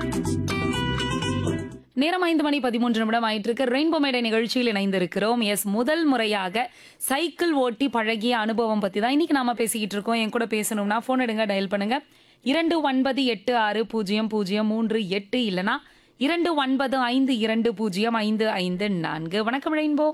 நேரம் ஐந்து மணி பதிமூன்று நிமிடம் ஆயிட்டு இருக்கு ரெயின்போ மேடை நிகழ்ச்சியில் இணைந்திருக்கிறோம் எஸ் முதல் முறையாக சைக்கிள் ஓட்டி பழகிய அனுபவம் பத்தி தான் இன்னைக்கு நாம பேசிக்கிட்டு இருக்கோம் என் கூட பேசணும்னா போன் எடுங்க டயல் பண்ணுங்க இரண்டு ஒன்பது எட்டு ஆறு பூஜ்ஜியம் பூஜ்ஜியம் மூன்று எட்டு இல்லனா இரண்டு ஒன்பது ஐந்து இரண்டு பூஜ்ஜியம் ஐந்து ஐந்து நான்கு வணக்கம் ரெயின்போ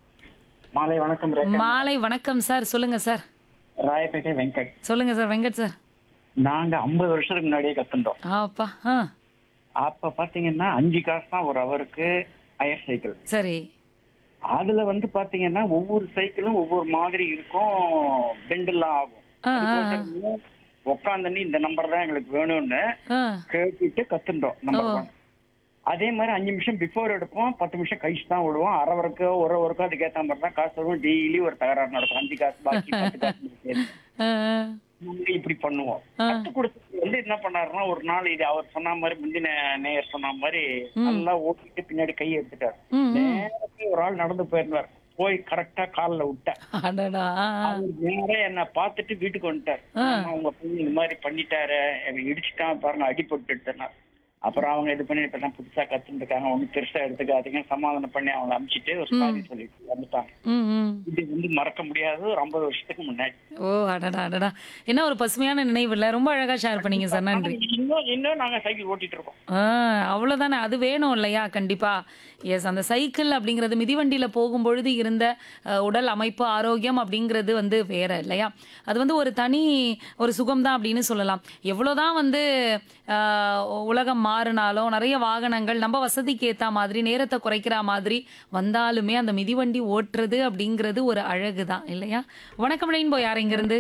மாலை வணக்கம் ரேகா. மாலை வணக்கம் சார் சொல்லுங்க சார் ராயப்பேட்டை வெங்கட் சொல்லுங்க சார் வெங்கட் சார் நாங்க ஐம்பது வருஷத்துக்கு முன்னாடியே கத்துட்டோம் ஆப்பா ஆ அப்ப பாத்தீங்கன்னா அஞ்சு காசு தான் ஒரு அவருக்கு ஹயர் சைக்கிள் சரி அதுல வந்து பாத்தீங்கன்னா ஒவ்வொரு சைக்கிளும் ஒவ்வொரு மாதிரி இருக்கும் பெண்டெல்லாம் ஆகும் ஆ ஆ ஆ. உட்காந்து இந்த நம்பர் தான் எங்களுக்கு வேணும்னு ஆ கேட்டுட்டு கத்துட்டோம் நம்பர் ஓ. ஒன் அதே மாதிரி அஞ்சு நிமிஷம் பிஃபோர் எடுப்போம் பத்து நிமிஷம் கழிச்சு தான் விடுவோம் அரை வரைக்கோ ஒரு வரைக்கும் அதுக்கு ஏத்த மாதிரி தான் காசு வரும் டெய்லி ஒரு தகராறு நடக்கும் அஞ்சு காசு பாக்கி பத்து காசு சேர்த்து. ஆ, நாங்க இப்படி பண்ணுவோம் ஆ. கத்து கொடுத்து வந்து என்ன பண்ணாருன்னா ஒரு நாள் இது அவர் சொன்ன மாதிரி முந்தின நேயர் சொன்ன மாதிரி நல்லா ஓட்டிட்டு பின்னாடி கையை எடுத்துட்டார் ம், ம். நேரத்தை ஒரு ஆள் நடந்து போயிருந்தார் போய் கரெக்டா கால்ல விட்டேன் அடடா ஆ, ஆ. அவர் நேரா என்ன பார்த்துட்டு வீட்டுக்கு வந்துட்டார் ஆ. ஆமா, உங்க பையன் இந்த மாதிரி பண்ணிட்டாரு அவன் இடிச்சுட்டான் பாருங்க அடிபட்டு எடுத்தனார் அப்புறம் அவங்க இது பண்ணி இப்ப தான் புதுசா கத்துட்டு இருக்காங்க ஒன்னும் பெருசா எடுத்துக்காதீங்க சமாதானம் பண்ணி அவங்க அனுப்பிச்சிட்டு ஒரு சாரி சொல்லிட்டு வந்துட்டாங்க ம் ம் இது வந்து மறக்க முடியாது ஒரு ஐம்பது வருஷத்துக்கு முன்னாடி ஓ அடடா அடடா என்ன ஒரு பசுமையான நினைவு இல்ல ரொம்ப அழகா ஷேர் பண்ணீங்க சார் நன்றி இன்னும் இன்னும் நாங்க சைக்கிள் ஓட்டிட்டு இருக்கோம் ஆ அவ்வளோதானே அது வேணும் இல்லையா கண்டிப்பா எஸ் அந்த சைக்கிள் அப்படிங்கிறது மிதிவண்டியில போகும்பொழுது இருந்த அஹ், உடல் அமைப்பு ஆரோக்கியம் அப்படிங்கிறது வந்து வேற இல்லையா அது வந்து ஒரு தனி ஒரு சுகம்தான் அப்படின்னு சொல்லலாம் எவ்வளோதான் வந்து அஹ், உலகம் மாறினாலும் நிறைய வாகனங்கள் நம்ம வசதிக்கு ஏத்த மாதிரி நேரத்தை குறைக்கிற மாதிரி வந்தாலுமே அந்த மிதிவண்டி ஓட்டுறது அப்படிங்கிறது ஒரு அழகு தான் இல்லையா வணக்கம் ரெயின்போ யார் இங்கிருந்து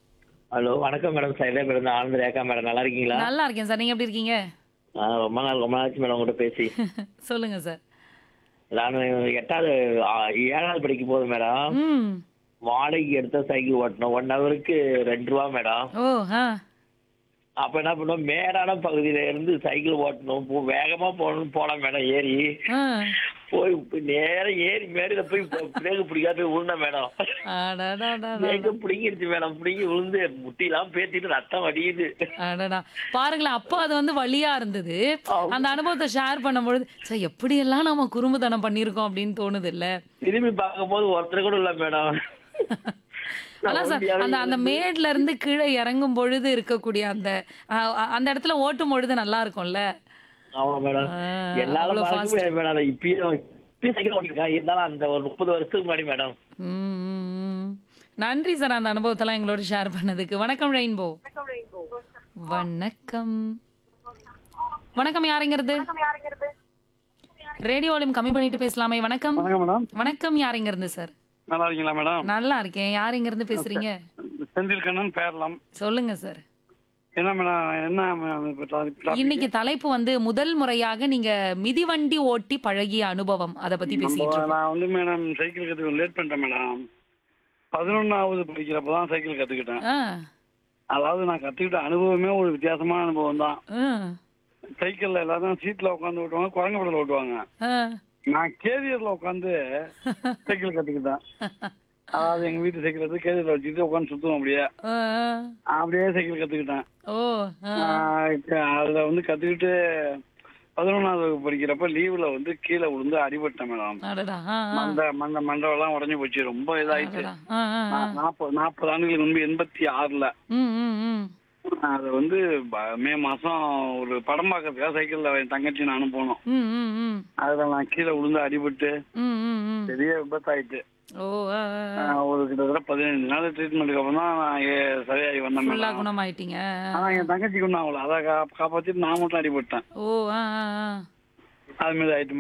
ஹலோ வணக்கம் மேடம் சைலே மேடம் ஆனந்த் ரேகா மேடம் நல்லா இருக்கீங்களா நல்லா இருக்கேன் சார் நீங்க எப்படி இருக்கீங்க ஆ, ரொம்ப நாள் ரொம்ப நாளாச்சு மேடம் உங்கள்கிட்ட பேசி சொல்லுங்க சார் நான் எட்டாவது ஆ, ஏழாவது படிக்கும் போது மேடம் ம் வாடகைக்கு எடுத்த சைக்கிள் ஓட்டணும் ஒன் ஹவருக்கு ரெண்டு ரூபா மேடம் ஓ ஆ அப்ப என்ன பண்ணுவோம் மேடான பகுதியில இருந்து சைக்கிள் ஓட்டணும் போ- வேகமா போகணும்னு போனோம் மேடம் ஏறி ஆ போய் போய் நேரா ஏறி மேடையில போய் பிரேக் பிடிக்காத போய் விழுந்தேன் மேடம் அடடடடடா. பிரேக்க பிடிங்கிருச்சு மேடம் பிடிங்கி விழுந்து முட்டிலாம் பேத்திட்டு ரத்தம் வடியுது அடடா பாருங்களேன் அப்போ அது வந்து வழியா இருந்தது ஆமா. அந்த அனுபவத்தை ஷேர் பண்ணும்பொழுது சார் எப்படியெல்லாம் நம்ம குறும்புத்தனம் பண்ணியிருக்கோம் அப்படின்னு தோணுது இல்ல திரும்பி பார்க்கும்போது ஒருத்தர் கூட இல்ல மேடம் ஆனா சார் அந்த அந்த மேட்ல இருந்து கீழே இறங்கும் பொழுது இருக்கக்கூடிய அந்த அஹ், அந்த இடத்துல ஓட்டும் பொழுது நல்லா இருக்கும்ல ஆமா மேடம் ஆ, என்னால அவ்வளவு மறக்க fast. முடியாது மேடம் அதை இப்பயும் இப்பயும் சைக்கிள் ஓட்டிருக்கேன் இருந்தாலும் அந்த ஒரு முப்பது வருஷத்துக்கு முன்னாடி மேடம் ம், ம், ம். நன்றி சார் அந்த அனுபவத்தெல்லாம் எங்களோட ஷேர் பண்ணதுக்கு வணக்கம் ரெயின்போ வணக்கம் வணக்கம் யாருங்கிறது ரேடியோ வால்யூம் கம்மி பண்ணிட்டு பேசலாமே வணக்கம் வணக்கம் மேடம் வணக்கம் யாருங்கிறது சார் நல்லா இருக்கீங்களா மேடம் நல்லா இருக்கேன் யார் இங்க இருந்து பேசுறீங்க செந்தில் கண்ணன் பேரலாம் சொல்லுங்க சார் என்ன மேடம் என்ன மேடம் இப்ப topic? இன்னைக்கு தலைப்பு வந்து முதல் முறையாக நீங்க மிதிவண்டி ஓட்டி பழகிய அனுபவம் அத பத்தி பேசிட்டு நம்ம- இருக்கோம் நான் வந்து மேடம் சைக்கிள் கத்துக்க லேட் பண்ணிட்டேன் மேடம் பதினொன்னாவது படிக்கிறப்ப தான் சைக்கிள் கத்துக்கிட்டேன் ஆ, அதாவது நான் கத்துக்கிட்ட அனுபவமே ஒரு வித்தியாசமான அனுபவம் தான் ஆ, சைக்கிள்ல எல்லாரும் சீட்ல உட்காந்து ஓட்டுவாங்க குரங்கப்படல ஓட்டுவாங்க ஆ. நான் கேரியர்ல உட்காந்து சைக்கிள் கத்துக்கிட்டேன் அதாவது எங்க வீட்டு சைக்கிள் எடுத்து கேரியர்ல வச்சுட்டு உட்காந்து சுத்துவோம் அப்படியே ஆ, ஆ. அப்படியே சைக்கிள் கத்துக்கிட்டேன் ஓ ஆ, ஆஹ் இப்ப அதுல வந்து கத்துக்கிட்டு பதினொன்னாவது வகுப்பு படிக்கிறப்ப லீவுல வந்து கீழே விழுந்து அடிபட்டேன் மேடம் அடடா ஆ, ஆ. மண்டை மண்டை மண்டவெல்லாம் உடஞ்சு போச்சு ரொம்ப இதாயிடுச்சு அடடா. ஆ, ஆ, ஆ. நான் நாற்பது நாற்பது ஆண்டுகளுக்கு முன்பு எண்பத்தி ஆறுல ம், ம், ம். அது வந்து ப- மே மாசம் ஒரு படம் பார்க்கறதுக்காக சைக்கிள்ல என் தங்கச்சி நானும் போனோம் ம், ம், ம். அதுல நான் கீழே விழுந்து அடிபட்டு ம், ம், ம். பெரிய விபத்தாயிட்டு ஓ ஆ, ஆ, ஆ. ஆஹ் ஒரு கிட்டத்தட்ட பதினஞ்சு நாள் ட்ரீட்மெண்ட்டுக்கு அப்புறம் தான் நான் ஏ- சரியாகி வந்தேன் ஃபுல்லா மேடம் குணமாயிட்டீங்க ஆனா என் தங்கச்சிக்கு ஒன்றும் ஆகல அதை கா- காப்பாத்திட்டு நான் மட்டும் அடிபட்டேன் ஓ ஆ ஆ ஆ அது மாதிரி ஆயிட்டு